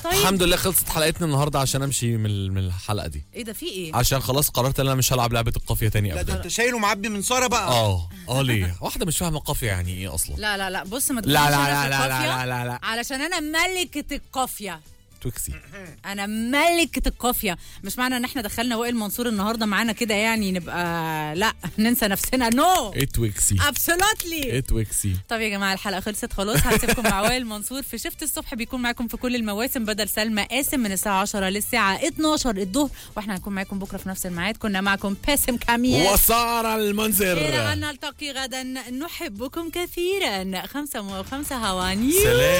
طيب الحمد لله خلصت حلقتنا النهارده عشان امشي من من الحلقه دي ايه ده في ايه عشان خلاص قررت ان انا مش هلعب لعبه القافيه تاني لا ده ابدا انت شايله معبي من ساره بقى اه اه ليه واحده مش فاهمه قافيه يعني ايه اصلا لا لا لا بص ما لا تقوليش لا أنا لا في لا لا القافية، لا لا لا علشان انا ملكة القافية توكسي انا ملكة القافية مش معنى ان احنا دخلنا وائل منصور النهارده معانا كده يعني نبقى لا ننسى نفسنا نو ايه توكسي ايه ابسولوتلي توكسي طب يا جماعه الحلقه خلصت خلاص هسيبكم مع وائل منصور في شفت الصبح بيكون معاكم في كل المواسم بدل سلمى قاسم من الساعه 10 للساعه 12 الظهر واحنا هنكون معاكم بكره في نفس الميعاد كنا معكم باسم كامية وسارة إلى المنذر أن نلتقي غدا نحبكم كثيرا خمسة وخمسة هواني سلام